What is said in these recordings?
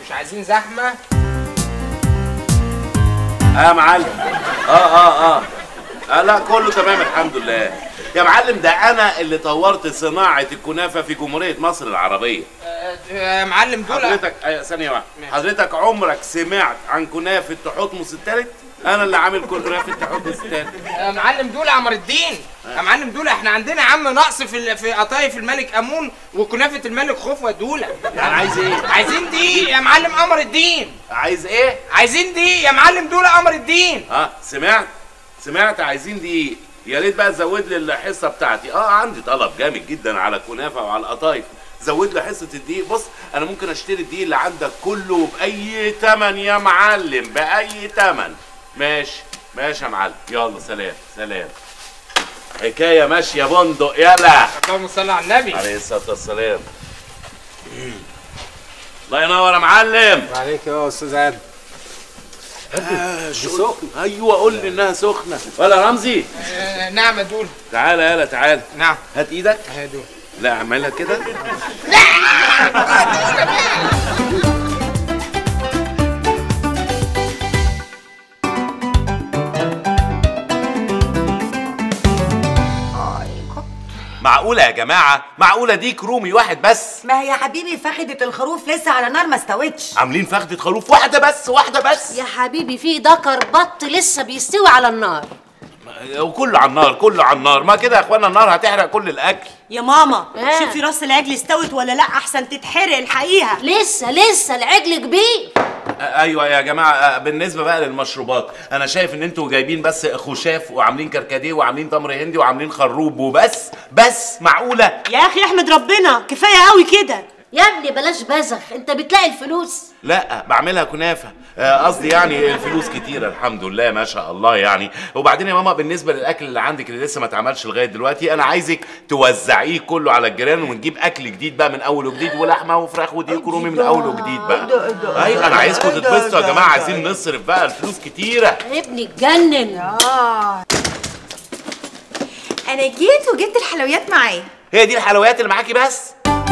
مش عايزين زحمه اه يا معلم اه اه اه آه لا كله تمام الحمد لله يا معلم ده انا اللي طورت صناعه الكنافه في جمهوريه مصر العربيه آه، يا معلم دول حضرتك آه ثانيه واحده ماشي. حضرتك عمرك سمعت عن كنافه تحتمس الثالث انا اللي عامل كنافه تحتمس الثالث يا معلم دول عمر الدين يا معلم دول احنا عندنا يا عم نقص في ال- في قطايف الملك امون وكنافه الملك خوفو دوله يعني عايز ايه عايزين دي يا معلم قمر الدين عايز ايه عايزين دي يا معلم دول قمر الدين اه سمعت سمعت عايزين دي يا ريت بقى تزود لي الحصه بتاعتي اه عندي طلب جامد جدا على الكنافه وعلى القطايف زود لي حصه الدقيق بص انا ممكن اشتري الدقيق اللي عندك كله باي تمن يا معلم باي تمن ماشي ماشي يا معلم يلا سلام سلام حكايه ماشيه بندق يلا اللهم صل على النبي عليه الصلاه والسلام الله ينور يا معلم عليك يا استاذ ادم سخنه ايوه قول لي انها سخنه ولا رمزي آه، نعم يا دول تعالى يلا تعالى نعم هات ايدك يا دول لا اعملها كده معقولة يا جماعة معقولة ديك رومي واحد بس ما هي يا حبيبي فخدة الخروف لسه على نار ما استوتش عاملين فخدة خروف واحدة بس واحدة بس يا حبيبي في دكر بط لسه بيستوي على النار وكله على النار كله على النار ما كده يا اخوانا النار هتحرق كل الاكل يا ماما آه. شوفي راس العجل استوت ولا لا احسن تتحرق الحقيقه لسه لسه العجل كبير آه، ايوه يا جماعه آه، بالنسبه بقى للمشروبات انا شايف ان انتوا جايبين بس خشاف وعاملين كركديه وعاملين تمر هندي وعاملين خروب وبس بس معقوله يا اخي احمد ربنا كفايه قوي كده يا ابني بلاش بزخ انت بتلاقي الفلوس لا بعملها كنافه آه، قصدي يعني الفلوس كتيره الحمد لله ما شاء الله يعني وبعدين يا ماما بالنسبه للاكل اللي عندك اللي لسه ما اتعملش لغايه دلوقتي انا عايزك توزعيه كله على الجيران ونجيب اكل جديد بقى من اول وجديد ولحمه وفراخ وديك ورومي من اول وجديد بقى ايوه انا عايزكم تتبسطوا يا جماعه عايزين نصرف بقى الفلوس كتيره ابني اتجنن انا جيت وجبت الحلويات معايا هي دي الحلويات اللي معاكي بس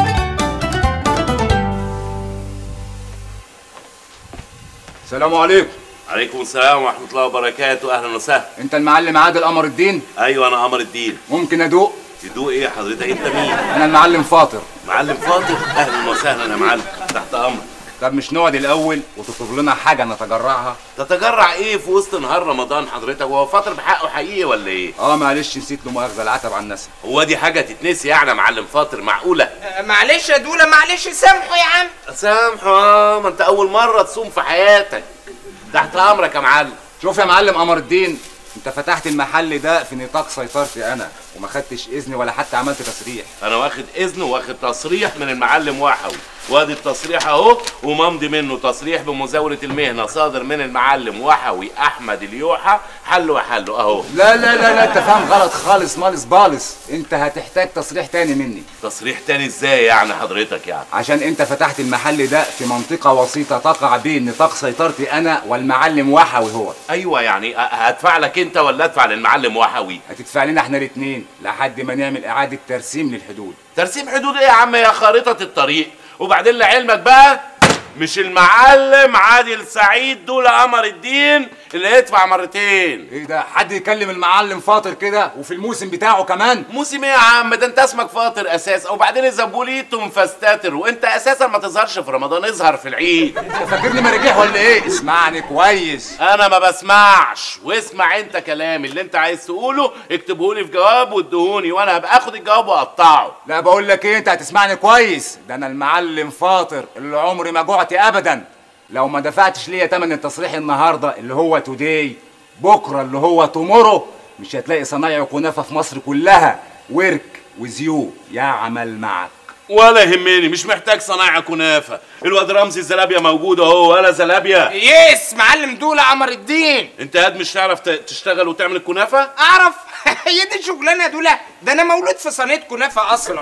السلام عليكم عليكم السلام ورحمه الله وبركاته اهلا وسهلا انت المعلم عادل قمر الدين ايوه انا قمر الدين ممكن ادوق تدوق ايه حضرتك انت مين انا المعلم فاطر معلم فاطر اهلا وسهلا يا معلم تحت امرك طب مش نقعد الاول وتطلب لنا حاجه نتجرعها تتجرع ايه في وسط نهار رمضان حضرتك هو فاطر بحقه حقيقي ولا ايه اه معلش نسيت له مؤاخذه العتب عن النسب هو دي حاجه تتنسي يعني يا معلم فاطر معقوله آه، معلش يا دوله معلش سامحوا يا عم سامحه آه، ما انت اول مره تصوم في حياتك تحت امرك يا معلم شوف يا معلم قمر الدين انت فتحت المحل ده في نطاق سيطرتي انا وما خدتش اذن ولا حتى عملت تسريح انا واخد اذن واخد تصريح من المعلم وحوي وادي التصريح اهو وممضي منه تصريح بمزاوله المهنه صادر من المعلم وحوي احمد اليوحى حل وحله اهو لا لا لا لا انت فاهم غلط خالص مالص بالص انت هتحتاج تصريح تاني مني تصريح تاني ازاي يعني حضرتك يعني عشان انت فتحت المحل ده في منطقة وسيطة تقع بين نطاق سيطرتي انا والمعلم وحوي هو ايوه يعني أ- هدفع لك انت ولا ادفع للمعلم وحوي هتدفع لنا احنا الاتنين لحد ما نعمل اعادة ترسيم للحدود ترسيم حدود ايه يا عم يا خارطه الطريق وبعدين لعلمك بقى مش المعلم عادل سعيد دول قمر الدين اللي يدفع مرتين ايه ده حد يكلم المعلم فاطر كده وفي الموسم بتاعه كمان موسم ايه يا عم ده انت اسمك فاطر اساسا وبعدين الزبوليتم فاستاتر وانت اساسا ما تظهرش في رمضان اظهر في العيد انت فاكرني مراجيح ولا ايه اسمعني كويس انا ما بسمعش واسمع انت كلامي اللي انت عايز تقوله اكتبه لي في جواب وادهوني وانا هبقى اخد الجواب واقطعه لا بقول لك ايه انت هتسمعني كويس ده انا المعلم فاطر اللي عمري ما جعت ابدا لو ما دفعتش ليا تمن التصريح النهارده اللي هو توداي بكره اللي هو تومورو مش هتلاقي صنايع كنافه في مصر كلها ورك وزيو يعمل معك ولا يهمني مش محتاج صنايع كنافه الواد رمزي الزلابيا موجود اهو ولا زلابيا يس معلم دوله قمر الدين انت قد مش تعرف ت- تشتغل وتعمل الكنافه اعرف هي دي شغلانه يا دوله ده انا مولود في صينيه كنافه اصلا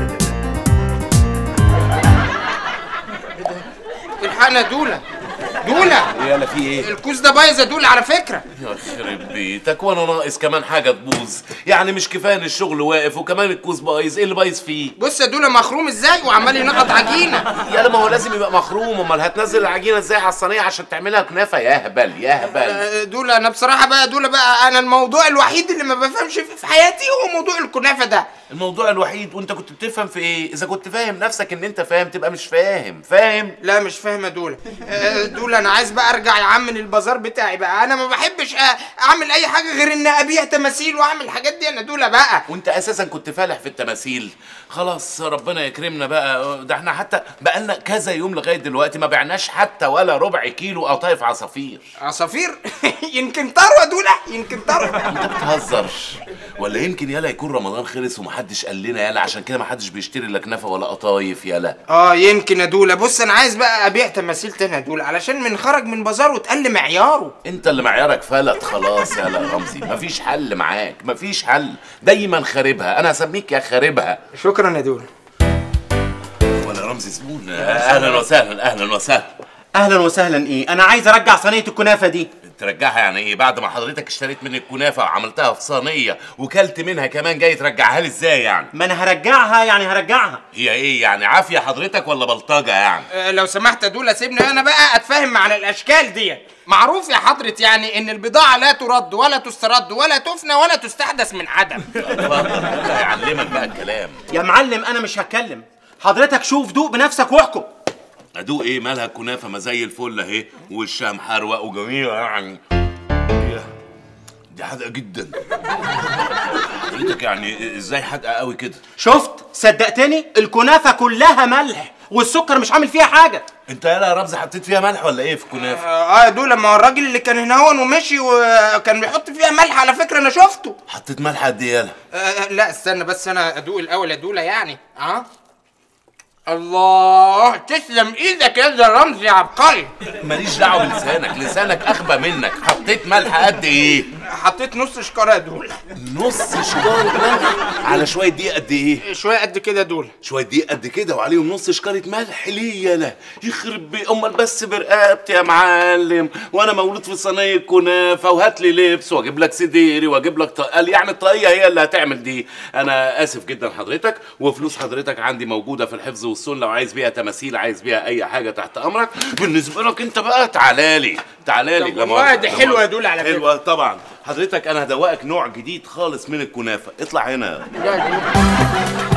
الحقنا يا دوله دوله دولا يلا في ايه الكوز ده بايظ يا دولا على فكره يخرب بيتك وانا ناقص كمان حاجه تبوظ يعني مش كفايه ان الشغل واقف وكمان الكوز بايظ ايه اللي بايظ فيه بص يا دولا مخروم ازاي وعمال ينقط عجينه يا ما هو لازم يبقى مخروم امال هتنزل العجينه ازاي على الصينيه عشان تعملها كنافه يا هبل يا هبل آه، دولا انا بصراحه بقى دولا بقى انا الموضوع الوحيد اللي ما بفهمش فيه في حياتي هو موضوع الكنافه ده الموضوع الوحيد وانت كنت بتفهم في ايه اذا كنت فاهم نفسك ان انت فاهم تبقى مش فاهم فاهم لا مش فاهم يا دولا آه، دولا انا عايز بقى ارجع يا عم للبازار بتاعي بقى انا ما بحبش آه، اعمل اي حاجه غير ان ابيع تماثيل واعمل الحاجات دي انا دولا بقى وانت اساسا كنت فالح في التماثيل خلاص ربنا يكرمنا بقى ده احنا حتى بقالنا كذا يوم لغايه دلوقتي ما بعناش حتى ولا ربع كيلو قطايف عصافير عصافير يمكن طروا يا دولا يمكن طروا انت بتهزر ولا يمكن يلا يكون رمضان خلص ومحدش قال لنا يلا عشان كده محدش بيشتري لا كنافه ولا قطايف يلا اه يمكن يا دولا بص انا عايز بقى ابيع تماثيل تاني يا دولا علشان من خرج من بازار وتقل معياره انت اللي معيارك فلت خلاص يلا يا رمزي مفيش حل معاك مفيش حل دايما خاربها انا هسميك يا خاربها شكرا يا دولا ولا رمزي زبون اهلا وسهلا اهلا وسهلا اهلا وسهلا ايه انا عايز ارجع صينيه الكنافه دي ترجعها يعني ايه بعد ما حضرتك اشتريت من الكنافه وعملتها في صينيه وكلت منها كمان جاي ترجعها لي ازاي يعني ما انا هرجعها يعني هرجعها هي ايه يعني عافيه حضرتك ولا بلطجه يعني آه، لو سمحت يا دولا سيبني انا بقى اتفاهم على الاشكال دي معروف يا حضرة يعني ان البضاعة لا ترد ولا تسترد ولا تفنى ولا تستحدث من عدم اتفضل هيعلمك بقى الكلام يا معلم انا مش هتكلم حضرتك شوف دوق بنفسك واحكم ادوق ايه مالها الكنافه ما زي الفل اهي وشها محروق وجميله يعني إيه؟ دي حادقه جدا حضرتك يعني ازاي حادقه قوي كده شفت صدقتني الكنافه كلها ملح والسكر مش عامل فيها حاجه انت يالا يا رمزي حطيت فيها ملح ولا ايه في الكنافه اه يا دولا ما هو الراجل اللي كان هنا هون ومشي وكان بيحط فيها ملح على فكرة انا شفته حطيت ملح قد ايه يالا آه لا استنى بس انا ادوق الاول يا دولا يعني اه الله تسلم ايدك يا ده رمزي يا عبقري ماليش دعوه بلسانك لسانك اخبى منك حطيت ملح قد ايه حطيت نص شكارة يا دولا نص شكاره ملح على شويه دقيق قد ايه شوية قد كده يا دولا شويه دقيق قد كده وعليهم نص شكاره ملح ليه يالا يخرب بي امال بس برقبتي يا معلم وانا مولود في صينيه كنافه وهات لي لبس واجيب لك سديري واجيب لك طقال يعني الطاقيه هي اللي هتعمل دي انا اسف جدا حضرتك وفلوس حضرتك عندي موجوده في الحفظ والصون لو عايز بيها تماثيل عايز بيها اي حاجه تحت امرك بالنسبه لك انت بقى تعالى لي تعالى لي طب لا والله مؤاخذة، دي لا حلوة يا مؤاخذة. دول على فكرة. حلوه طبعا حضرتك انا هدوقك نوع جديد خالص من الكنافه اطلع هنا لا يا دولا